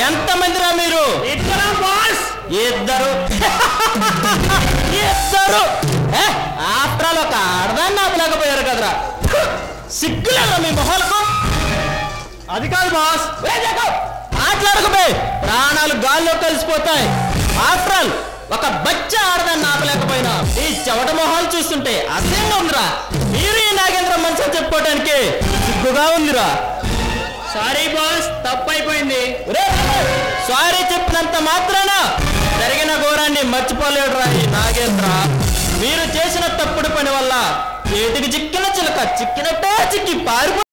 ఎంతమందిరా మీరు ఇద్దరం బాస్ ఇద్దరు ఇద్దరు ఆఫ్టర్ ఆల్ ఒక ఆడదాన్ని ఆపలేకపోయారు కదరా సిగ్గులేదా మీ మొహాలకు అది కాదు బాస్ మాట్లాడకపోయి ప్రాణాలు గాల్లో కలిసిపోతాయి ఆఫ్టర్ ఆల్ ఒక బచ్చ ఆడదాన్ని ఆపలేకపోయినా ఈ చెవట మొహాలు చూస్తుంటే అసహ్యంగా ఉందిరా మీరు ఈ నాగేంద్ర మంచిగా చెప్పుకోవడానికి సిగ్గుగా ఉందిరా సారీ బాస్ తప్పు అయిపోయింది సారీ చెప్పినంత మాత్రాన జరిగిన ఘోరాన్ని మర్చిపోలేడురా ఈ నాగేంద్ర మీరు చేసిన తప్పుడు పని వల్ల చేతికి చిక్కిన చిలక చిక్కినట్టే చిక్కి పారిపో